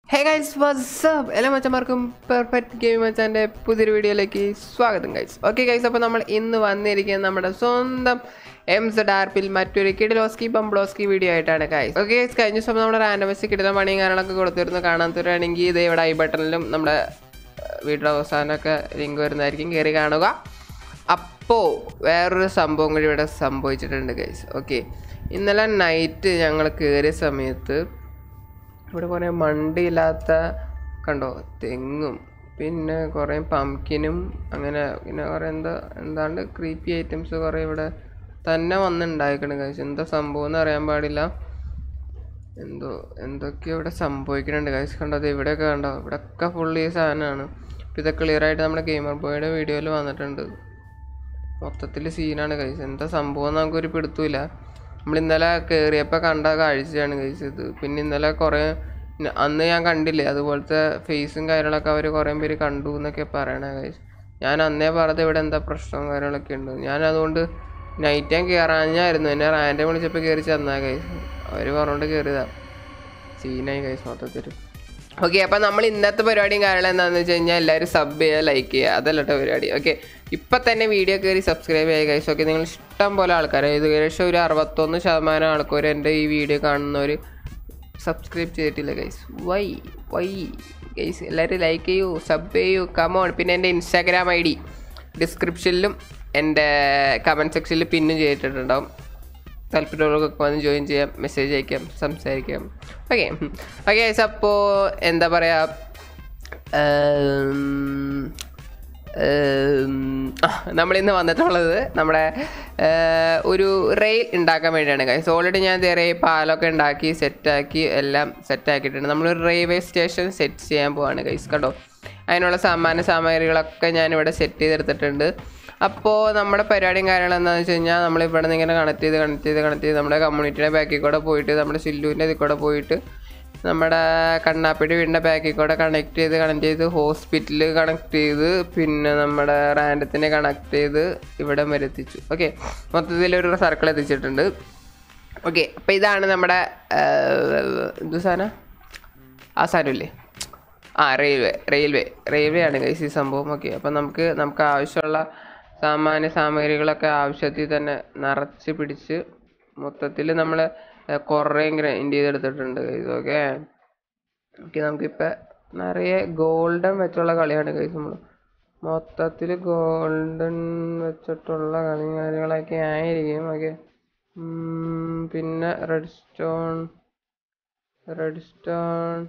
Hey guys WhatsApp എല്ലാ മച്ചന്മാർക്കും perfect game മച്ചാൻ്റെ പുതിയൊരു വീഡിയോയിലേക്ക് സ്വാഗതം ഗൈസ് ഓക്കെ ഗൈസ് അപ്പോൾ നമ്മൾ ഇന്ന് വന്നിരിക്കുന്നത് നമ്മുടെ സ്വന്തം എം സെഡ് ആർപ്പിൽ മറ്റൊരു കിഡിലോസ്കി ബംബ്ലോസ്കി വീഡിയോ ആയിട്ടാണ് ഗൈസ് ഓക്കെ ഗൈസ് കഴിഞ്ഞ ദിവസം നമ്മുടെ റാൻഡമസ് കിടിലം പണിയും കാര്യങ്ങളൊക്കെ കൊടുത്തിരുന്നു കാണാത്തവരാണെങ്കിൽ ഇത് ഇവിടെ ഐ ബട്ടണിലും നമ്മുടെ വീഡിയോ അവസാനമൊക്കെ ലിങ്ക് വരുന്നതായിരിക്കും കയറി കാണുക അപ്പോൾ വേറൊരു സംഭവം കൂടി ഇവിടെ സംഭവിച്ചിട്ടുണ്ട് ഗൈസ് ഓക്കെ ഇന്നലെ നൈറ്റ് ഞങ്ങൾ കയറിയ സമയത്ത് ഇവിടെ കുറേ മണ്ടിയില്ലാത്ത കണ്ടോ തെങ്ങും പിന്നെ കുറേ പംകിനും അങ്ങനെ പിന്നെ കുറേ എന്താ എന്താണ്ട് ക്രീപ്പി ഐറ്റംസ് കുറേ ഇവിടെ തന്നെ വന്നുണ്ടായിക്കണം കഴിച്ചു എന്താ സംഭവം എന്ന് അറിയാൻ പാടില്ല എന്തോ എന്തൊക്കെയോ ഇവിടെ സംഭവിക്കുന്നുണ്ട് കഴിച്ച് കണ്ടോ അത് ഇവിടെയൊക്കെ കണ്ടോ ഇവിടെയൊക്കെ ഫുള്ള് ഈ സാധനമാണ് ഇപ്പം ഇത് ക്ലിയർ ആയിട്ട് നമ്മുടെ ഗെയിമർ ബോയുടെ വീഡിയോയിൽ വന്നിട്ടുണ്ട് മൊത്തത്തിൽ സീനാണ് കഴിച്ചത് എന്താ സംഭവം എന്ന് നമുക്കൊരു പിടുത്തമില്ല നമ്മൾ ഇന്നലെ കയറിയപ്പോൾ കണ്ട കാഴ്ചയാണ് കഴിച്ചത് പിന്നെ ഇന്നലെ കുറേ ന- അന്ന് ഞാൻ കണ്ടില്ലേ അതുപോലത്തെ ഫേസും കാര്യങ്ങളൊക്കെ അവർ കുറേ പേര് കണ്ടു എന്നൊക്കെ പറയണേ കഴിച്ചു ഞാൻ അന്നേ പറഞ്ഞത് ഇവിടെ എന്താ പ്രശ്നവും കാര്യങ്ങളൊക്കെ ഉണ്ട് ഞാൻ അതുകൊണ്ട് നൈറ്റ് ഞാൻ കയറാഞ്ഞായിരുന്നു എന്നെ റാൻഡെ വിളിച്ചപ്പോൾ കയറി ചെന്നാ കഴിച്ചു അവർ പറഞ്ഞുകൊണ്ട് കയറിയതാ സീനായി കഴിച്ചു മൊത്തത്തിൽ ഓക്കെ അപ്പം നമ്മൾ ഇന്നത്തെ പരിപാടിയും കാരണം എന്താണെന്ന് വെച്ച് കഴിഞ്ഞാൽ എല്ലാവരും സബ് ചെയ്യുക ലൈക്ക് ചെയ്യുക അതല്ല കേട്ടോ പരിപാടി ഓക്കെ ഇപ്പം തന്നെ വീഡിയോ കയറി സബ്സ്ക്രൈബ് ചെയ്യുക ഗൈസ് ഓക്കെ നിങ്ങൾ ഇഷ്ടം പോലെ ആൾക്കാർ ഏകദേശം ഒരു അറുപത്തൊന്ന് ശതമാനം ആൾക്കാർ എൻ്റെ ഈ വീഡിയോ കാണുന്നവർ സബ്സ്ക്രൈബ് ചെയ്തിട്ടില്ല ഗൈസ് വൈ വൈ ഗൈസ് എല്ലാവരും ലൈക്ക് ചെയ്യൂ സബ് ചെയ്യൂ കമോൺ പിന്നെ എൻ്റെ ഇൻസ്റ്റാഗ്രാം ഐ ഡി ഡിസ്ക്രിപ്ഷനിലും എൻ്റെ കമൻറ്റ് സെക്ഷനിൽ പിന്നും ചെയ്തിട്ടുണ്ടാവും താല്പര്യമുള്ളവർക്കൊക്കെ വന്ന് ജോയിൻ ചെയ്യാം മെസ്സേജ് അയക്കാം സംസാരിക്കാം ഓക്കെ ഓക്കെ അപ്പോൾ എന്താ പറയുക നമ്മളിന്ന് വന്നിട്ടുള്ളത് നമ്മുടെ ഏഹ്, ഒരു റെയിൽ ഉണ്ടാക്കാൻ വേണ്ടിയാണ് ഗൈസ് ഓൾറെഡി ഞാൻ ഇതേ പാലൊക്കെ ഉണ്ടാക്കി സെറ്റാക്കി എല്ലാം സെറ്റാക്കിയിട്ടുണ്ട് നമ്മളൊരു റെയിൽവേ സ്റ്റേഷൻ സെറ്റ് ചെയ്യാൻ പോവാണ് ഗൈസ് കണ്ടോ അതിനുള്ള സാമാന്യ സാമഗ്രികളൊക്കെ ഞാനിവിടെ സെറ്റ് ചെയ്തെടുത്തിട്ടുണ്ട് അപ്പോൾ നമ്മുടെ പരിപാടിയും കാര്യങ്ങളും എന്താണെന്ന് വെച്ച് കഴിഞ്ഞാൽ നമ്മൾ ഇവിടെ നിന്ന് ഇങ്ങനെ കണക്ട് ചെയ്ത് കണക്ട് ചെയ്ത് കണക്ട് ചെയ്ത് നമ്മുടെ കമ്മ്യൂണിറ്റിയുടെ ബാക്കിൽ കൂടെ പോയിട്ട് നമ്മുടെ സില്ലുവിൻ്റെ ഇതിൽ കൂടെ പോയിട്ട് നമ്മുടെ കണ്ണാപ്പിടി വീടിൻ്റെ ബാക്കിൽ കൂടെ കണക്ട് ചെയ്ത് കണക്ട് ചെയ്ത് ഹോസ്പിറ്റലിൽ കണക്ട് ചെയ്ത് പിന്നെ നമ്മുടെ റാൻഡത്തിനെ കണക്ട് ചെയ്ത് ഇവിടെ വരെ എത്തിച്ചു ഓക്കെ മൊത്തത്തിൽ ഒരു സർക്കിൾ എത്തിച്ചിട്ടുണ്ട് ഓക്കെ അപ്പോൾ ഇതാണ് നമ്മുടെ ആഹ്, എന്ത് സാധനം ആ സാധനമില്ലേ ആ റെയിൽവേ റെയിൽവേ റെയിൽവേ ആണ് ഗൈസ് ഈ സംഭവം ഓക്കെ അപ്പം നമുക്ക് നമുക്ക് ആവശ്യമുള്ള സാമാന്യ സാമഗ്രികളൊക്കെ ആവശ്യത്തിൽ തന്നെ നിറച്ച് പിടിച്ച് മൊത്തത്തിൽ നമ്മൾ കുറേ ഗ്രൈൻഡ് ചെയ്തെടുത്തിട്ടുണ്ട് ഗൈസ് ഓക്കെ ഓക്കെ നമുക്കിപ്പോൾ നിറയെ ഗോൾഡൻ വെച്ചുള്ള കളിയാണ് ഗൈസ് നമ്മൾ മൊത്തത്തിൽ ഗോൾഡൻ വെച്ചിട്ടുള്ള കളി കാര്യങ്ങളൊക്കെ ആയിരിക്കും ഓക്കെ പിന്നെ red stone red stone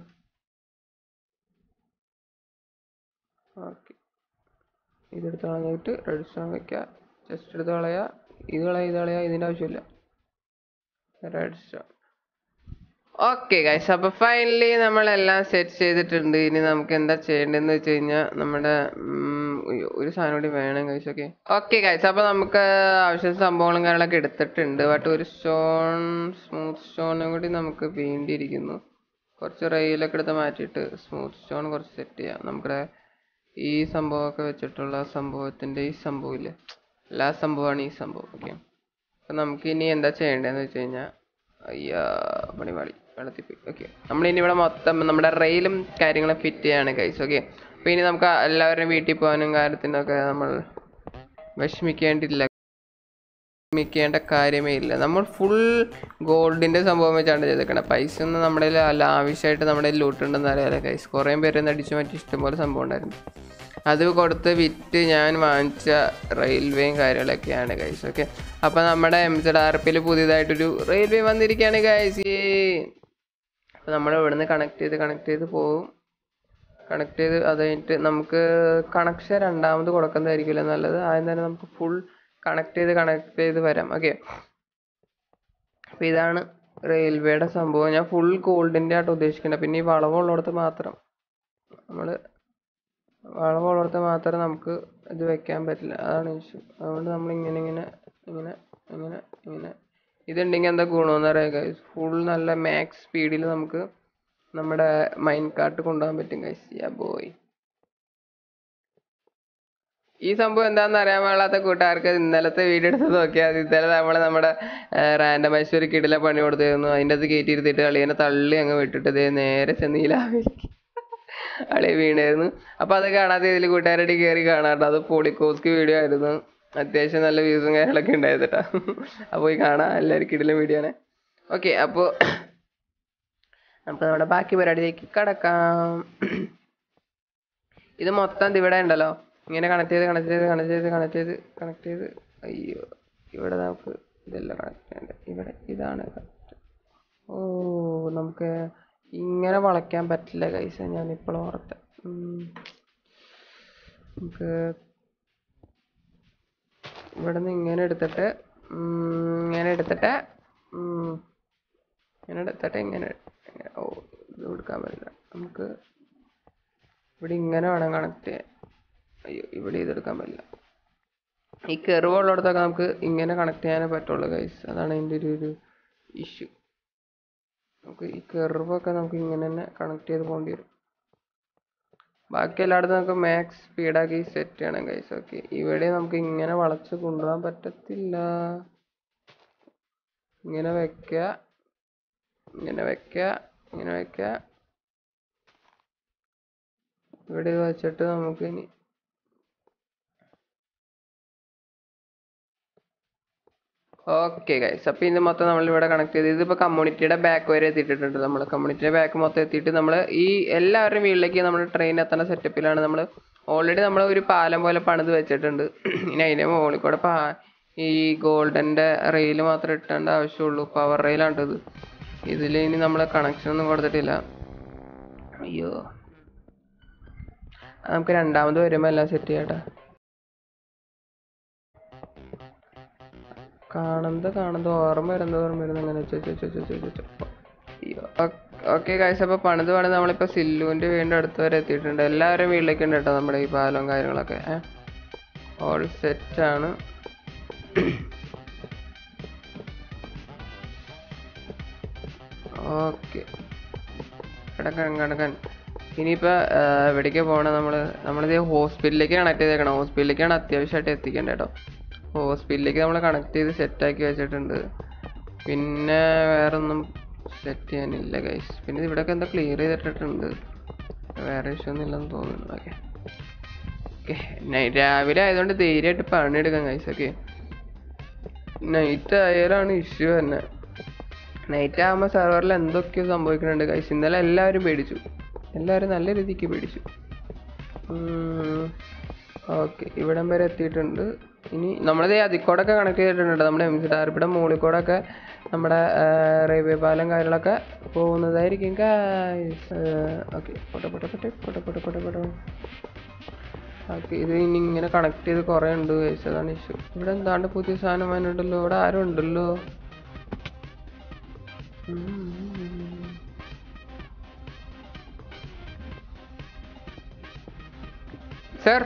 okay ഇതെടുത്ത് കളഞ്ഞിട്ട് റെഡ് സ്റ്റോൺ വെക്കുക ജസ്റ്റ് എടുത്ത് കളയുക ഇത് കളയുക ഇത് കളയുക ഇതിൻ്റെ ആവശ്യമില്ല റെഡ് സ്റ്റോൺ ഓക്കെ ഗൈസ് അപ്പോൾ ഫൈനലി നമ്മളെല്ലാം സെറ്റ് ചെയ്തിട്ടുണ്ട് ഇനി നമുക്ക് എന്താ ചെയ്യേണ്ടതെന്ന് വെച്ച് കഴിഞ്ഞാൽ നമ്മുടെ ഉം, ഉയ്യോ, ഒരു സാധനം കൂടി വേണം ഗൈസ് ഓക്കെ ഓക്കെ ഗൈസ് അപ്പോൾ നമുക്ക് ആവശ്യ സംഭവങ്ങളും കാര്യങ്ങളൊക്കെ എടുത്തിട്ടുണ്ട് ബട്ട് ഒരു സ്റ്റോൺ സ്മൂത്ത് സ്റ്റോണും കൂടി നമുക്ക് വേണ്ടിയിരിക്കുന്നു കുറച്ച് റെയിലൊക്കെ എടുത്ത് മാറ്റിയിട്ട് സ്മൂത്ത് സ്റ്റോൺ കുറച്ച് സെറ്റ് ചെയ്യാം നമ്മുടെ ഈ സംഭവമൊക്കെ വെച്ചിട്ടുള്ള സംഭവത്തിൻ്റെ ഈ സംഭവം ഇല്ലേ എല്ലാ സംഭവമാണ് ഈ സംഭവം ഓക്കെ അപ്പം നമുക്ക് ഇനി എന്താ ചെയ്യേണ്ടതെന്ന് വെച്ച് കഴിഞ്ഞാൽ അയ്യാ പണിപാളി വെള്ളത്തിൽ പോയി ഓക്കെ നമ്മളിനി ഇവിടെ മൊത്തം നമ്മുടെ റെയിലും കാര്യങ്ങളും ഫിറ്റ് ചെയ്യാണ് കൈസ് ഓക്കെ അപ്പോൾ ഇനി നമുക്ക് എല്ലാവരുടെയും വീട്ടിൽ പോകാനും കാര്യത്തിനൊക്കെ നമ്മൾ വിഷമിക്കേണ്ടില്ല വിഷമിക്കേണ്ട കാര്യമേ ഇല്ല നമ്മൾ ഫുൾ ഗോൾഡിൻ്റെ സംഭവം വെച്ചാണ് ചെയ്തേക്കണത് പൈസ ഒന്നും നമ്മുടെ കയ്യിൽ അല്ല ആവശ്യമായിട്ട് നമ്മുടെ കയ്യിൽ ലൂട്ടുണ്ടെന്ന് അറിയാലോ കൈസ് കുറേ പേര് അടിച്ചു മാറ്റി ഇഷ്ടംപോലെ സംഭവം ഉണ്ടായിരുന്നു അത് കൊടുത്ത് വിറ്റ് ഞാൻ വാങ്ങിച്ച റെയിൽവേയും കാര്യങ്ങളൊക്കെയാണ് ഗൈസ് ഓക്കെ അപ്പോൾ നമ്മുടെ എം സെഡ് ആർ പിയിൽ പുതിയതായിട്ടൊരു റെയിൽവേ വന്നിരിക്കുകയാണ് ഗൈസ് അപ്പോൾ നമ്മൾ ഇവിടുന്ന് കണക്ട് ചെയ്ത് കണക്ട് ചെയ്ത് പോകും കണക്ട് ചെയ്ത് അത് കഴിഞ്ഞിട്ട് നമുക്ക് കണക്ഷൻ രണ്ടാമത് കൊടുക്കുന്നതായിരിക്കില്ല നല്ലത് ആദ്യം തന്നെ നമുക്ക് ഫുൾ കണക്ട് ചെയ്ത് കണക്ട് ചെയ്ത് വരാം ഓക്കെ അപ്പോൾ ഇതാണ് റെയിൽവേയുടെ സംഭവം ഞാൻ ഫുൾ ഗോൾഡിൻ്റെ ആയിട്ട് ഉദ്ദേശിക്കുന്നത് പിന്നെ ഈ വളവുള്ളിടത്ത് മാത്രം നമ്മൾ വളവുള്ളിടത്ത് മാത്രം നമുക്ക് ഇത് വെക്കാൻ പറ്റില്ല അതാണ് ഇഷ്യൂ അതുകൊണ്ട് നമ്മൾ ഇങ്ങനെ ഇങ്ങനെ ഇങ്ങനെ ഇങ്ങനെ ഇങ്ങനെ ഇതുണ്ടെങ്കിൽ എന്താ ഗുണമെന്ന് അറിയാം ഗൈസ് ഫുൾ നല്ല മാക്സ് സ്പീഡിൽ നമുക്ക് നമ്മുടെ മൈൻ കാർട്ട് കൊണ്ടുപോകാൻ പറ്റും ഗൈസ് യാ ബോയ് ഈ സംഭവം എന്താണെന്ന് അറിയാൻ പാടില്ലാത്ത കൂട്ടുകാർക്ക് ഇന്നലത്തെ വീഡിയോ എടുത്ത് നോക്കിയാൽ മതി ഇന്നലെ നമ്മൾ നമ്മുടെ റാൻഡമൈസ് ഒരു കിടില പണി കൊടുത്തിരുന്നു അതിൻ്റെ അത് കയറ്റിയിരുത്തിട്ട് അളിയനെ തള്ളി അങ്ങ് വിട്ടിട്ട് ഇതേ നേരെ ചെന്നീലാവിലേക്ക് അളിയ വീണായിരുന്നു അപ്പോൾ അത് കാണാതെ ഇതിൽ കൂട്ടുകാരുടെ കയറി കാണാട്ടോ അത് പോളിക്കോസ്ക്ക് വീഡിയോ ആയിരുന്നു അത്യാവശ്യം നല്ല വ്യൂസും കാര്യങ്ങളൊക്കെ ഉണ്ടായിരുന്നു കേട്ടോ അപ്പോൾ പോയി കാണാം എല്ലാവരും കിടിലം വീഡിയോ ആണ് ഓക്കെ അപ്പോൾ നമുക്ക് നമ്മുടെ ബാക്കി പരിപാടിയിലേക്ക് കടക്കാം ഇത് മൊത്തം ഇവിടെ ഉണ്ടല്ലോ ഇങ്ങനെ കണക്ട് ചെയ്ത് കണക്ട് ചെയ്ത് കണക്ട് ചെയ്ത് കണക്ട് ചെയ്ത് കണക്ട് ചെയ്ത് അയ്യോ ഇവിടെ നമുക്ക് ഇതെല്ലാം കണക്ട് ചെയ്യണ്ട ഇവിടെ ഇതാണ് correct. ഓ നമുക്ക് ഇങ്ങനെ വളയ്ക്കാൻ പറ്റില്ല കൈസ ഞാൻ ഇപ്പോൾ ഓർത്തെ ഉം. നമുക്ക് ഇവിടെ നിന്ന് ഇങ്ങനെ എടുത്തിട്ട് ഉം, ഇങ്ങനെ എടുത്തിട്ട് ഉം, ഇങ്ങനെ എടുത്തിട്ട് ഇങ്ങനെ ഇങ്ങനെ- ഓ ഇത് കൊടുക്കാൻ പറ്റില്ല നമുക്ക് ഇവിടെ ഇങ്ങനെ വേണം കണക്ട് ചെയ്യാൻ അയ്യോ ഇവിടെ ഇതെടുക്കാൻ പറ്റില്ല ഈ കെറിവ് ഉള്ളിടത്തൊക്കെ നമുക്ക് ഇങ്ങനെ കണക്ട് ചെയ്യാനേ പറ്റുള്ളൂ ഗൈസ് അതാണ് അതിൻ്റെ ഒരു ഒരു ഇഷ്യൂ നമുക്ക് ഈ കെറിവൊക്കെ നമുക്ക് ഇങ്ങനെ തന്നെ കണക്ട് ചെയ്ത് പോകേണ്ടി വരും ബാക്കി എല്ലായിടത്തും നമുക്ക് മാക്സ് സ്പീഡാക്കി സെറ്റ് ചെയ്യണം ഗൈസ് ഓക്കെ ഇവിടെ നമുക്ക് ഇങ്ങനെ വളച്ച് കൊണ്ടുപോകാൻ പറ്റത്തില്ല ഇങ്ങനെ വെക്കുക ഇങ്ങനെ വെക്കുക ഇങ്ങനെ വെക്കുക ഇവിടെ ഇത് വെച്ചിട്ട് നമുക്ക് ഇനി ഓക്കെ ഗൈസ് അപ്പോൾ ഇത് മൊത്തം നമ്മൾ ഇവിടെ കണക്ട് ചെയ്ത് ഇതിപ്പോൾ കമ്മ്യൂണിറ്റിയുടെ ബാക്ക് വരെ എത്തിയിട്ടുണ്ട് നമ്മൾ കമ്മ്യൂണിറ്റിയുടെ ബാക്ക് മൊത്തം എത്തിയിട്ട് നമ്മൾ ഈ എല്ലാവരുടെയും വീട്ടിലേക്ക് നമ്മൾ ട്രെയിൻ എത്തുന്ന സെറ്റപ്പിലാണ് നമ്മൾ ഓൾറെഡി നമ്മൾ ഒരു പാലം പോലെ പണിത് വെച്ചിട്ടുണ്ട് ഇനി അതിൻ്റെ മുകളിൽ കൂടെ പാ ഈ ഗോൾഡൻ്റെ റെയിൽ മാത്രം ഇട്ടേണ്ട ആവശ്യമുള്ളൂ പവർ റെയിലാണ് ഇത് ഇതിൽ ഇനി നമ്മൾ കണക്ഷൻ ഒന്നും കൊടുത്തിട്ടില്ല അയ്യോ അത് നമുക്ക് രണ്ടാമത് വരുമ്പോൾ എല്ലാം സെറ്റ് ചെയ്യട്ടെ കാണുന്നത് കാണുന്നത് ഓർമ്മ വരുന്നത് ഓർമ്മ വരുന്നത് അങ്ങനെ ചെ- ചെ- ചെ- ചെ- ചെ- ചെ- ചെ. അയ്യോ ഓക്കെ കാഴ്ച അപ്പോൾ പണിത് പണിത് നമ്മളിപ്പോൾ സില്ലുവിൻ്റെ വീടിൻ്റെ അടുത്ത് വരെ എത്തിയിട്ടുണ്ട് എല്ലാവരും വീട്ടിലേക്ക് ഉണ്ട് കേട്ടോ നമ്മുടെ ഈ പാലവും കാര്യങ്ങളൊക്കെ ഓൾ സെറ്റാണ് ഓക്കെ കിടക്കാൻ കിടക്കാൻ ഇനിയിപ്പോൾ എവിടേക്ക് പോകണം നമ്മൾ നമ്മളിത് ഹോസ്പിറ്റലിലേക്ക് കണക്ട് ചെയ്തേക്കണം ഹോസ്പിറ്റലിലേക്കാണ് അത്യാവശ്യമായിട്ട് എത്തിക്കേണ്ടത് കേട്ടോ ഹോസ്പിറ്റലിലേക്ക് നമ്മൾ കണക്ട് ചെയ്ത് സെറ്റാക്കി വെച്ചിട്ടുണ്ട് പിന്നെ വേറെ ഒന്നും സെറ്റ് ചെയ്യാനില്ല ഗൈസ് പിന്നെ ഇവിടെയൊക്കെ എന്താ ക്ലിയർ ചെയ്തിട്ടിട്ടുണ്ട് വേറെ ഇഷ്യൂ ഒന്നും ഇല്ലെന്ന് തോന്നുന്നു ഓക്കെ ഓക്കെ രാവിലെ ആയതുകൊണ്ട് ധൈര്യമായിട്ട് പണിയെടുക്കാം ഗൈസ് ഓക്കെ നൈറ്റ് ആയാലാണ് ഇഷ്യൂ തന്നെ നൈറ്റ് ആകുമ്പോൾ സെർവറിൽ എന്തൊക്കെയോ സംഭവിക്കുന്നുണ്ട് ഗൈസ് ഇന്നലെ എല്ലാവരും പേടിച്ചു എല്ലാവരും നല്ല രീതിക്ക് പേടിച്ചു ഓക്കെ ഇവിടം വരെ എത്തിയിട്ടുണ്ട് ഇനി നമ്മളിത് അതിക്കോടൊക്കെ കണക്ട് ചെയ്തിട്ടുണ്ട് നമ്മുടെ എം സി ടാർപ്പിയുടെ മുകളിൽ കൂടെ ഒക്കെ നമ്മുടെ റെയിൽവേ പാലം കാര്യങ്ങളൊക്കെ പോകുന്നതായിരിക്കും ഓക്കെ പൊട്ടെ പൊട്ടെ പൊട്ടെ പൊട്ടെ പൊട്ടെ പൊട്ടെ പൊട്ടെ ഓക്കെ ഇത് ഇനി ഇങ്ങനെ കണക്ട് ചെയ്ത് കുറേ ഉണ്ട് guys. അതാണ് ഇഷ്യൂ ഇവിടെ എന്താണ്ട് പുതിയ സാധനം വന്നിട്ടുണ്ടല്ലോ ഇവിടെ ആരും ഉണ്ടല്ലോ സർ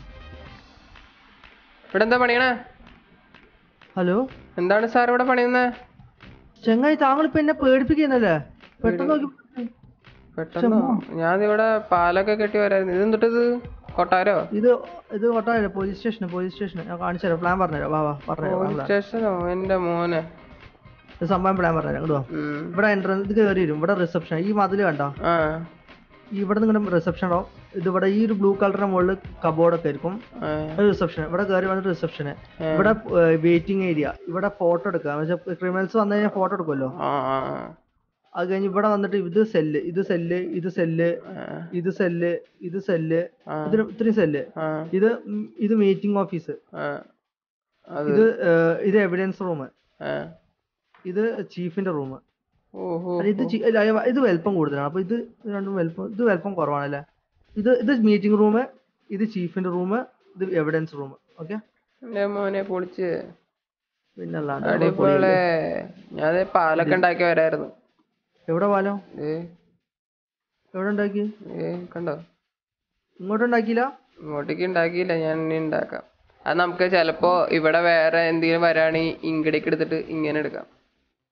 ഇവിടെ എന്താ പണിയണേ ഹലോ എന്താണ് സാർ ഇവിടെ പണിയുന്നത് ചെങ്ങായി താങ്കൾ ഇപ്പൊ എന്നെ പേടിപ്പിക്കുന്നല്ലേ പെട്ടെന്ന് നോക്കി പെട്ടെന്ന് ഞാൻ ഇവിടെ പാലൊക്കെ കെട്ടി വരായിരുന്നു ഇത് എന്നിട്ടിത് കൊട്ടാരോ ഇത് ഇത് കൊട്ടാരല്ലേ പോലീസ് സ്റ്റേഷൻ പോലീസ് സ്റ്റേഷൻ ഞാൻ കാണിച്ചു തരാം പ്ലാൻ പറഞ്ഞുതരാം വാ വാ പറഞ്ഞുതരാം പോലീസ് സ്റ്റേഷനോ എന്റെ മോനെ ഇത് സംഭവം പ്ലാൻ പറഞ്ഞുതരാം ഇങ്ങോട്ട് വാ ഉം. ഇവിടെ എൻട്രൻസ് ഇത് കയറി വരും ഇവിടെ റിസപ്ഷൻ ഈ മതിൽ കണ്ടോ ആ ഇവിടെ നിങ്ങളുടെ റിസപ്ഷൻ ഉണ്ടാവും ഇത് ഇവിടെ ഈ ഒരു ബ്ലൂ കളറിന്റെ മുകളിൽ കബോർഡൊക്കെ ആയിരിക്കും ആ, റിസപ്ഷൻ ഇവിടെ കയറി വന്നിട്ട് റിസപ്ഷന് ഇവിടെ വെയിറ്റിംഗ് ഏരിയ ഇവിടെ ഫോട്ടോ എടുക്കുക ക്രിമിനൽസ് വന്നു കഴിഞ്ഞാൽ ഫോട്ടോ എടുക്കുമല്ലോ ആ, ആ, അത് കഴിഞ്ഞ് ഇവിടെ വന്നിട്ട് ഇത് സെല്ല് ഇത് സെല്ല് ഇത് സെല്ല് ആ, ഇത് സെല്ല് ഇത് സെല്ല് ആ, ഇതിന് ഇത്രയും സെല്ല് ആ, ഇത് ഉം ഇത് മീറ്റിംഗ് ഓഫീസ് ആ. അത് ഇത് ഏർ, ഇത് എവിഡൻസ് റൂം ആ. ഇത് ചീഫിന്റെ റൂം ഓഹോ ഇത് ചീ- അല്ല, അയ്യ, ഇത് വലിപ്പം കൂടുതലാണ് അപ്പൊ ഇത് രണ്ടും വലിപ്പം ഇത് വലിപ്പം കുറവാണല്ലേ ഇത് ഇത് മീറ്റിംഗ് റൂം ഇത് ചീഫിന്റെ റൂം ഇത് എവിഡൻസ് റൂം ഓക്കെ എന്റെ മോനെ പൊളിച്ച് പിന്നെ അല്ലാണ്ട് അടിപൊളി ഞാൻ പാലൊക്കെ ഉണ്ടാക്കി വരായിരുന്നു എവിടെ പാലോ ഏ എവിടെ ഉണ്ടാക്കി ഏ കണ്ടോ ഇങ്ങോട്ട് ഉണ്ടാക്കിയില്ല ഇങ്ങോട്ടേക്ക് ഉണ്ടാക്കിയില്ല ഞാൻ ഇനി ഉണ്ടാക്കാം അത് നമുക്ക് ചിലപ്പോ ഇവിടെ വേറെ എന്തെങ്കിലും വരാണെങ്കിൽ ഇങ്ങടേക്ക് എടുത്തിട്ട് ഇങ്ങനെ എടുക്കാം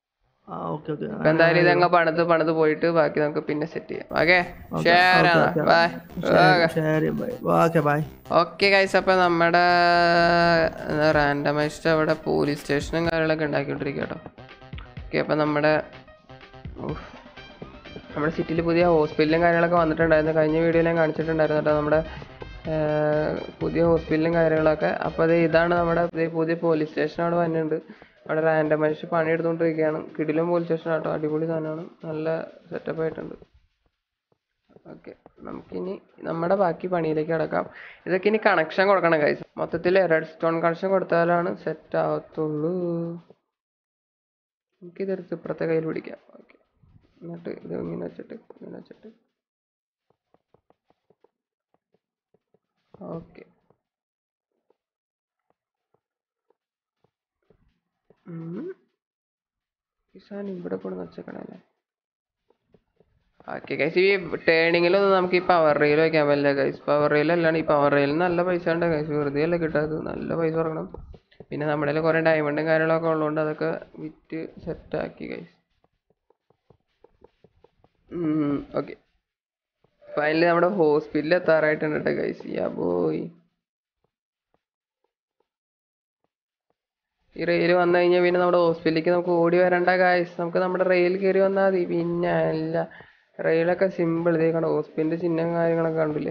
ആ ഓക്കെ ഓക്കെ ഇപ്പൊ എന്തായാലും ഇതങ്ങ് പണിത് പണിത് പോയിട്ട് ബാക്കി നമുക്ക് പിന്നെ സെറ്റ് ചെയ്യാം okay share bye share bye okay bye okay guys അപ്പൊ നമ്മുടെ റാൻഡമൈസ്ഡ് അവിടെ പോലീസ് സ്റ്റേഷനും കാര്യങ്ങളൊക്കെ ഉണ്ടാക്കിക്കൊണ്ടിരിക്കുക കേട്ടോ ഓക്കെ അപ്പൊ നമ്മുടെ ഉഫ്. നമ്മുടെ സിറ്റിയിൽ പുതിയ ഹോസ്പിറ്റലും കാര്യങ്ങളൊക്കെ വന്നിട്ടുണ്ടായിരുന്നു കഴിഞ്ഞ വീഡിയോയിൽ ഞാൻ കാണിച്ചിട്ടുണ്ടായിരുന്നു കേട്ടോ നമ്മുടെ ആ, പുതിയ ഹോസ്പിറ്റലും കാര്യങ്ങളൊക്കെ അപ്പോൾ അത് ഇതാണ് നമ്മുടെ പുതിയ പുതിയ പോലീസ് സ്റ്റേഷൻ അവിടെ വന്നിട്ടുണ്ട് അവിടെ റാൻഡമൈസ് പണി എടുത്തുകൊണ്ടിരിക്കുകയാണ് കിടിലും പോലീസ് സ്റ്റേഷൻ ആട്ടോ അടിപൊളി സാധനമാണ് നല്ല സെറ്റപ്പ് ആയിട്ടുണ്ട് ഓക്കെ നമുക്കിനി നമ്മുടെ ബാക്കി പണിയിലേക്ക് കിടക്കാം ഇതൊക്കെ ഇനി കണക്ഷൻ കൊടുക്കണം കൈസ് മൊത്തത്തിൽ റെഡ് സ്റ്റോൺ കണക്ഷൻ കൊടുത്താലാണ് സെറ്റ് ആവത്തുള്ളൂ നമുക്കിതെടുത്ത് ഇപ്പുറത്തെ കയ്യിൽ പിടിക്കാം ഓക്കെ എന്നിട്ട് ഇത് ഇങ്ങനെ വെച്ചിട്ട് ഇങ്ങനെ വെച്ചിട്ട് ഓക്കെ ഈ സാധനം ഇവിടെ കൊണ്ട് വെച്ചേക്കണല്ലേ ഓക്കെ ഗൈസ് ഈ ടേണിങ്ങിലൊന്നും നമുക്ക് ഈ പവർ റെയിൽ വയ്ക്കാൻ പറ്റില്ല ഗൈസ് പവർ റെയിൽ അല്ലാണ്ട് ഈ പവർ റെയിലിന് നല്ല പൈസ ഉണ്ട് ഗൈസ് വെറുതെ അല്ല കിട്ടാത് നല്ല പൈസ കൊടുക്കണം പിന്നെ നമ്മുടെ കയ്യിൽ കുറേ ഡയമണ്ടും കാര്യങ്ങളൊക്കെ ഉള്ളതുകൊണ്ട് അതൊക്കെ വിറ്റ് സെറ്റാക്കി ഗൈസ് ഓക്കെ ഫൈനലി നമ്മുടെ ഹോസ്പിറ്റലിൽ എത്താറായിട്ടുണ്ട് കേട്ടോ ഗൈസ് യാ ബോയ് ഈ റെയിൽ വന്നു കഴിഞ്ഞാൽ പിന്നെ നമ്മുടെ ഹോസ്പിറ്റലിലേക്ക് നമുക്ക് ഓടി വരണ്ട ഗായ്സ് നമുക്ക് നമ്മുടെ റെയിൽ കയറി വന്നാൽ മതി പിന്നെ അല്ല റെയിലൊക്കെ സിമ്പിൾ ഇതേ കണ്ട ഹോസ്പിറ്റലിൻ്റെ ചിഹ്നം കാര്യങ്ങളൊക്കെ കണ്ടില്ലേ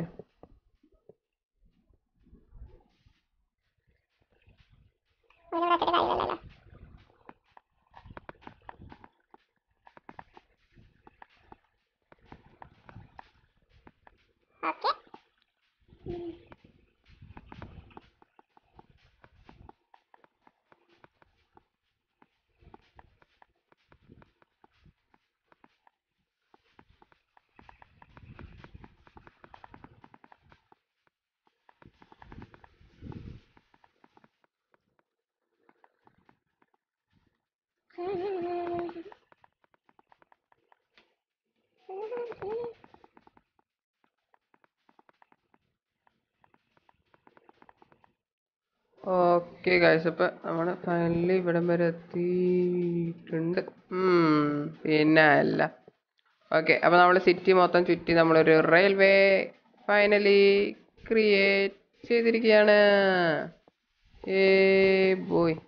ഓക്കെ ഗായ്സ് അപ്പം നമ്മൾ ഫൈനലി ഇവിടം വരെ എത്തിയിട്ടുണ്ട് ഉം, പിന്നെ അല്ല ഓക്കെ അപ്പം നമ്മൾ സിറ്റി മൊത്തം ചുറ്റി നമ്മളൊരു റെയിൽവേ ഫൈനലി ക്രിയേറ്റ് ചെയ്തിരിക്കുകയാണ് ay boy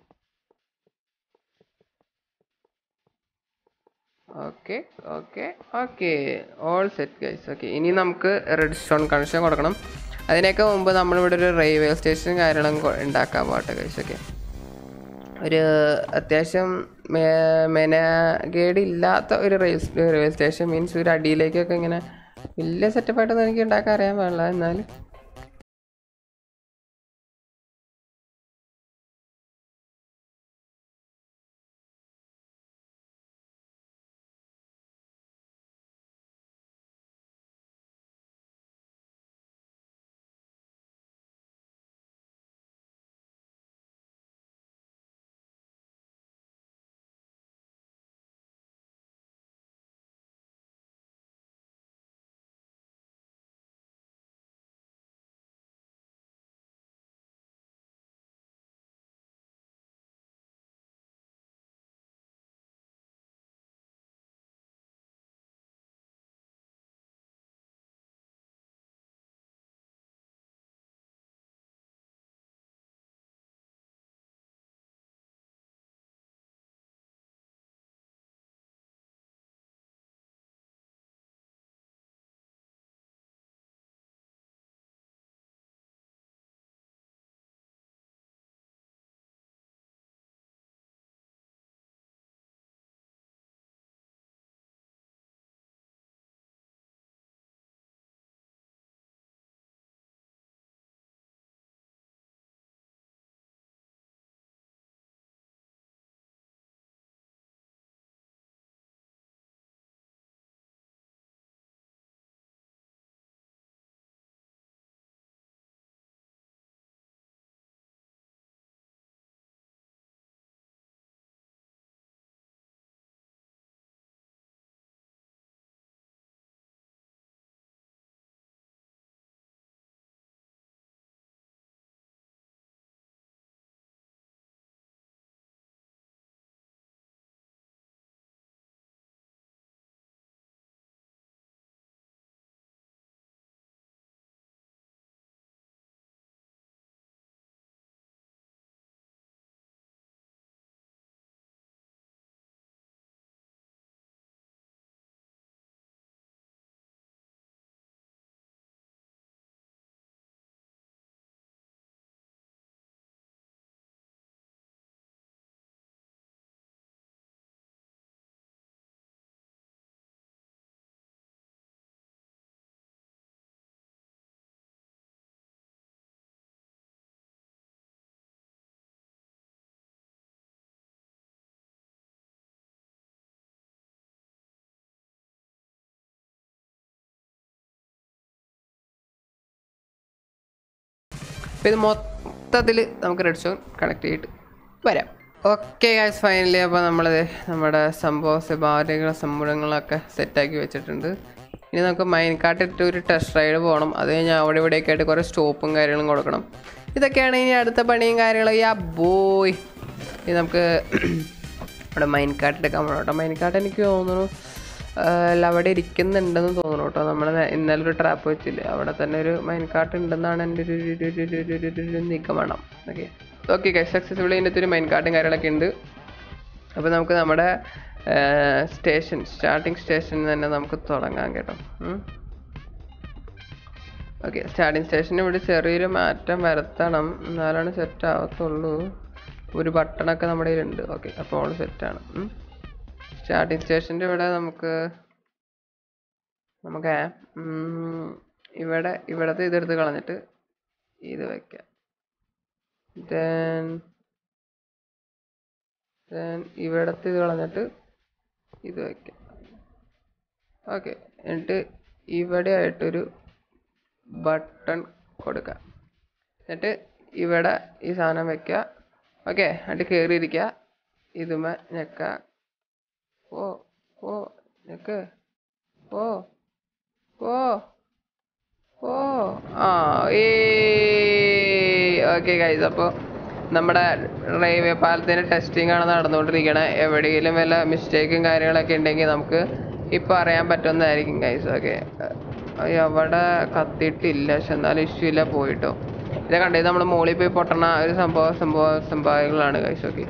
okay okay okay all set guys okay ഇനി നമുക്ക് റെഡ് സ്റ്റോൺ കണക്ഷൻ കൊടുക്കണം അതിനൊക്കെ മുമ്പ് നമ്മളിവിടെ ഒരു റെയിൽവേ സ്റ്റേഷൻ കാര്യങ്ങളും കൊ- ഉണ്ടാക്കാൻ പോട്ടെ ഗൈസ് ഓക്കെ ഒരു അത്യാവശ്യം മെനഗേഡ് ഇല്ലാത്ത ഒരു റെയിൽ റെയിൽവേ സ്റ്റേഷൻ മീൻസ് ഒരു അടിയിലേക്കൊക്കെ ഇങ്ങനെ വലിയ സെറ്റപ്പായിട്ടൊന്നും എനിക്ക് ഉണ്ടാക്കാൻ അറിയാൻ പാടില്ല എന്നാൽ അപ്പോൾ ഇത് മൊത്തത്തിൽ നമുക്ക് റെഡ് സ്റ്റോൺ കണക്ട് ചെയ്തിട്ട് വരാം ഓക്കെ ഗായ്സ് ഫൈനലി അപ്പോൾ നമ്മളത് നമ്മുടെ സംഭവ സ്വഭാവങ്ങൾ സംഭവങ്ങളൊക്കെ സെറ്റാക്കി വെച്ചിട്ടുണ്ട് ഇനി നമുക്ക് മൈൻ കാർട്ട് ഇട്ട് ഒരു ടെസ്റ്റ് റൈഡ് പോകണം അത് കഴിഞ്ഞാൽ അവിടെ ഇവിടെയൊക്കെ ആയിട്ട് കുറേ സ്റ്റോപ്പും കാര്യങ്ങളും കൊടുക്കണം ഇതൊക്കെയാണ് ഇനി അടുത്ത പണിയും കാര്യങ്ങളും യാ ബോയ് ഇനി നമുക്ക് ഇവിടെ മൈൻ കാർട്ട് എടുക്കാൻ പോകണം കേട്ടോ മൈൻ കാർട്ട് എനിക്ക് തോന്നുന്നു അല്ല അവിടെ ഇരിക്കുന്നുണ്ടെന്ന് തോന്നുന്നു കേട്ടോ നമ്മൾ ഇന്നലെ ഒരു ട്രാപ്പ് വെച്ചില്ലേ അവിടെ തന്നെ ഒരു മൈൻ കാർട്ട് ഉണ്ടെന്നാണ് എൻ്റെ ഒരു ഒരു- ഒരു- ഒരു- ഒരു- ഒരു- ഒരു- ഒരു നിഗമനം ഓക്കെ ഓക്കെ ഗൈസ് സക്സസ്ഫുള്ളി ഇതിൻ്റെ ഒരു മൈൻ കാർട്ടും കാര്യങ്ങളൊക്കെ ഉണ്ട് അപ്പോൾ നമുക്ക് നമ്മുടെ സ്റ്റേഷൻ സ്റ്റാർട്ടിങ് സ്റ്റേഷനിൽ തന്നെ നമുക്ക് തുടങ്ങാം കേട്ടോ ഓക്കെ സ്റ്റാർട്ടിങ് സ്റ്റേഷന് ഇവിടെ ചെറിയൊരു മാറ്റം വരുത്തണം എന്നാലാണ് സെറ്റ് ആവത്തുള്ളൂ ഒരു ബട്ടണൊക്കെ നമ്മുടെ കയ്യിലുണ്ട് ഓക്കെ അപ്പോൾ ഓൾ സെറ്റാണ് സ്റ്റാർട്ടിങ് സ്റ്റേഷൻ്റെ ഇവിടെ നമുക്ക് നമുക്ക് ഉം, ഇവിടെ ഇവിടത്തെ ഇതെടുത്ത് കളഞ്ഞിട്ട് ഇത് വയ്ക്കാം ദെൻ ദെൻ ഇവിടത്തെ ഇത് കളഞ്ഞിട്ട് ഇത് വയ്ക്കാം ഓക്കെ എന്നിട്ട് ഇവിടെ ആയിട്ടൊരു ബട്ടൺ കൊടുക്കാം എന്നിട്ട് ഇവിടെ ഈ സാധനം വെക്കുക ഓക്കെ എന്നിട്ട് കയറിയിരിക്കുക ഇതുമേ ഞെക്ക ഓ ഓ ഞെക്ക് ഓ ഓ ഓ ആ ഏ ഓക്കെ ഗൈസ് അപ്പോൾ നമ്മുടെ റെയിൽവേ പാലത്തിൻ്റെ ടെസ്റ്റിംഗ് ആണ് നടന്നുകൊണ്ടിരിക്കണത് എവിടെയെങ്കിലും വല്ല മിസ്റ്റേക്കും കാര്യങ്ങളൊക്കെ ഉണ്ടെങ്കിൽ നമുക്ക് ഇപ്പോൾ അറിയാൻ പറ്റുന്നതായിരിക്കും ഗൈസ് ഓക്കെ അവിടെ കത്തിയിട്ടില്ല പക്ഷെ എന്നാലും ഇഷ്യൂ ഇല്ല പോയിട്ടോ ഇത് കണ്ടത് നമ്മൾ മുകളിൽ പോയി പൊട്ടണ ഒരു സംഭവ സംഭവ സംഭവങ്ങളാണ് ഗൈസ് ഓക്കെ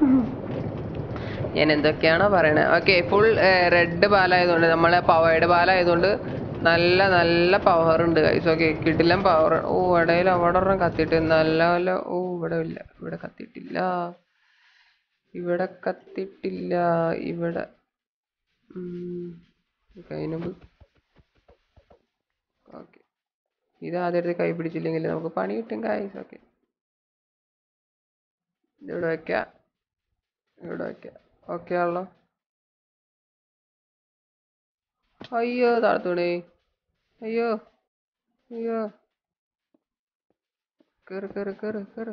ഞാൻ എന്തൊക്കെയാണോ പറയണത് ഓക്കെ ഫുൾ റെഡ് പാലായതുകൊണ്ട് നമ്മളെ പവേഡ് പാലായതുകൊണ്ട് നല്ല നല്ല പവർ ഉണ്ട് ഗൈസ് ഓക്കെ കിടിലം പവർ ഓ ഇടയിൽ അവിടെ ഒരെണ്ണം കത്തിയിട്ട് നല്ല നല്ല ഓ ഇവിടെ ഇല്ല ഇവിടെ കത്തിയിട്ടില്ല ഇവിടെ കത്തിയിട്ടില്ല ഇവിടെ കൈനുമ്പ് ഓക്കെ ഇത് ആദ്യത്തെ കൈ പിടിച്ചില്ലെങ്കിൽ നമുക്ക് പണി കിട്ടും ഗൈസ് ഓക്കെ ഇവിടെ വെക്കാം ഇവിടെ വെക്കാം ഓക്കെ ആണല്ലോ അയ്യോ താഴത്തൂണേ അയ്യോ അയ്യോ കേറ് കേറ് കേറ് കേറ്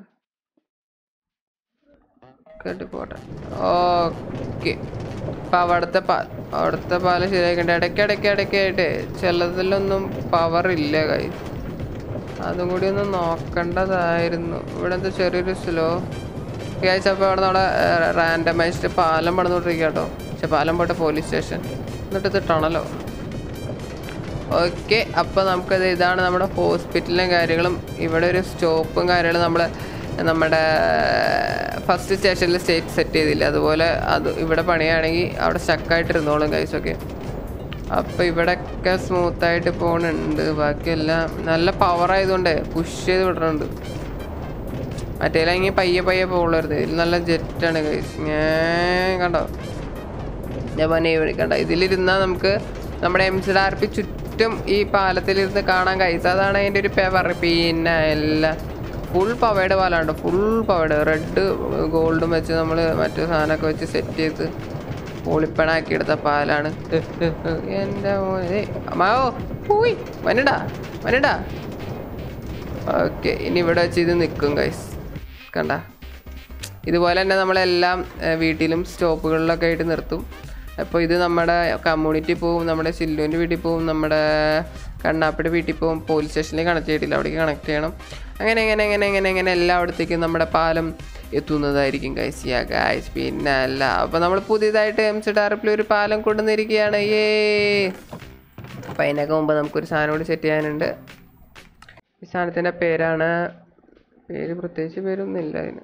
കേട്ട് പോട്ടെ ഓക്കെ അപ്പം അവിടുത്തെ പാ അവിടുത്തെ പാലം ശരിയാക്കണ്ട ഇടയ്ക്ക് ഇടയ്ക്ക് ഇടയ്ക്കായിട്ട് ചിലതിലൊന്നും പവർ ഇല്ല കൈ അതും കൂടി ഒന്ന് നോക്കേണ്ടതായിരുന്നു ഇവിടെ എന്താ ചെറിയൊരു സ്ലോ ഗൈസ് അപ്പോൾ അവിടെ നമ്മുടെ റാൻഡമൈസ്ഡ് പാലം പണിതുകൊണ്ടിരിക്കുക കേട്ടോ പക്ഷെ പാലം പോട്ടെ പോലീസ് സ്റ്റേഷൻ എന്നിട്ട് ഇത് ടണലോ ഓക്കെ അപ്പോൾ നമുക്കത് ഇതാണ് നമ്മുടെ ഹോസ്പിറ്റലും കാര്യങ്ങളും ഇവിടെ ഒരു സ്റ്റോപ്പും കാര്യങ്ങളും നമ്മൾ നമ്മുടെ ഫസ്റ്റ് സ്റ്റേഷനിൽ സ്റ്റേറ്റ് സെറ്റ് ചെയ്തില്ല അതുപോലെ അത് ഇവിടെ പണിയാണെങ്കിൽ അവിടെ സ്റ്റക്കായിട്ട് ഇരുന്നോളും കൈസൊക്കെ അപ്പോൾ ഇവിടെയൊക്കെ സ്മൂത്തായിട്ട് പോണുണ്ട് ബാക്കിയെല്ലാം നല്ല പവർ ആയതുകൊണ്ട് പുഷ് ചെയ്ത് വിടുന്നുണ്ട് മറ്റേലാണെങ്കിൽ പയ്യെ പയ്യെ പോകുള്ളായിരുന്നു ഇതിൽ നല്ല ജെറ്റാണ് കൈസ് ഞാൻ കണ്ടോ ഞാൻ പനി കണ്ട ഇതിലിരുന്നാൽ നമുക്ക് നമ്മുടെ എം സി ആർ പി ചുറ്റും ഈ പാലത്തിലിരുന്ന് കാണാൻ കഴിച്ചു അതാണ് അതിൻ്റെ ഒരു പവർ പിന്നെ എല്ലാം ഫുൾ പവേഡ് പാലാണ് ഫുൾ പവേഡ് റെഡ് ഗോൾഡും വെച്ച് നമ്മൾ മറ്റു സാധനമൊക്കെ വെച്ച് സെറ്റ് ചെയ്ത് പൊളിപ്പണാക്കി എടുത്ത പാലാണ് എൻ്റെ മോനെ അമ്മാവോ പോയി വനടാ വനടാ ഓക്കെ ഇനി ഇവിടെ വെച്ച് ഇത് നിൽക്കും ഗൈസ് കണ്ട ഇതുപോലെ തന്നെ നമ്മളെല്ലാം ഏഹ്, വീട്ടിലും സ്റ്റോപ്പുകളിലൊക്കെ ആയിട്ട് നിർത്തും അപ്പോൾ ഇത് നമ്മുടെ കമ്മ്യൂണിറ്റി പോവും നമ്മുടെ സില്ലുവിൻ്റെ വീട്ടിൽ പോവും നമ്മുടെ കണ്ണാപ്പിയുടെ വീട്ടിൽ പോവും പോലീസ് സ്റ്റേഷനിൽ കണക്ട് ചെയ്തിട്ടില്ല അവിടേക്ക് കണക്ട് ചെയ്യണം അങ്ങനെ അങ്ങനെ അങ്ങനെ അങ്ങനെ അങ്ങനെ എല്ലായിടത്തേക്കും നമ്മുടെ പാലം എത്തുന്നതായിരിക്കും ഗൈസ് യാ ഗൈസ് പിന്നെ അല്ല അപ്പോൾ നമ്മൾ പുതിയതായിട്ട് എം സി ഡാർപ്പിൽ ഒരു പാലം കൊണ്ടുവന്നിരിക്കുകയാണ് ഏ അപ്പോൾ അതിനൊക്കെ മുമ്പ് നമുക്കൊരു സാധനം കൂടി സെറ്റ് ചെയ്യാനുണ്ട് ഈ സാധനത്തിൻ്റെ പേരാണ് പേര് പ്രത്യേകിച്ച് പേരൊന്നുമില്ല അതിന്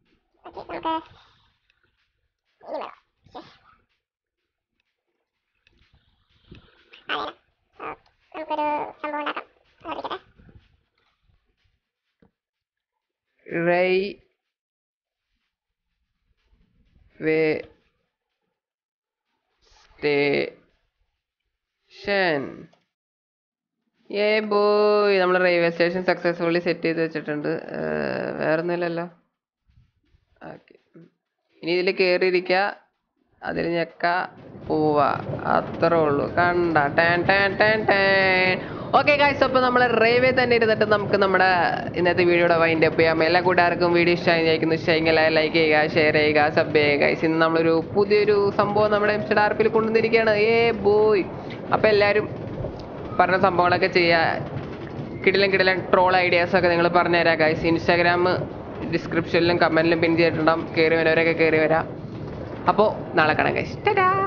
railway station ay boy നമ്മൾ റെയിൽവേ സ്റ്റേഷൻ സക്സസ്ഫുള്ളി സെറ്റ് ചെയ്ത് വെച്ചിട്ടുണ്ട് ഏർ, വേറെ ഒന്നുമില്ലല്ലോ ഓക്കെ ഇനി ഇതിൽ കയറിയിരിക്കുക അതിൽ ഞെക്ക പോവുക അത്രേ ഉള്ളൂ കണ്ട ടാൻ ടാൻ ടാൻ ടാൻ ഓക്കെ ഗായ്സ് അപ്പോൾ നമ്മൾ റേവേ തന്നെ ഇരുന്നിട്ട് നമുക്ക് നമ്മുടെ ഇന്നത്തെ വീഡിയോയുടെ വൈൻഡ് അപ്പ് ചെയ്യാം എല്ലാ കൂട്ടുകാർക്കും വീഡിയോ ഇഷ്ടമായി വിചാരിക്കുന്നു ഇഷ്ടമെങ്കിൽ ലൈക്ക് ചെയ്യുക ഷെയർ ചെയ്യുക സബ് ചെയ്യുക ഗൈസ് ഇന്ന് നമ്മളൊരു പുതിയൊരു സംഭവം നമ്മുടെ എംസ്റ്റഡ് ആർപ്പിൽ കൊണ്ടുവന്നിരിക്കുകയാണ് ഏ ബോയ് അപ്പോൾ എല്ലാവരും പറഞ്ഞ സംഭവങ്ങളൊക്കെ ചെയ്യുക കിടിലൻ കിടിലൻ ട്രോൾ ഐഡിയാസ് ഒക്കെ നിങ്ങൾ പറഞ്ഞുതരാം ഗൈസ് ഇൻസ്റ്റാഗ്രാം ഡിസ്ക്രിപ്ഷനിലും കമൻറ്റിലും പിൻ ചെയ്തിട്ടുണ്ടാവും കയറി വരുന്നവരൊക്കെ കയറി വരാം അപ്പോൾ നാളെ കാണാം ഗൈസ് ടാ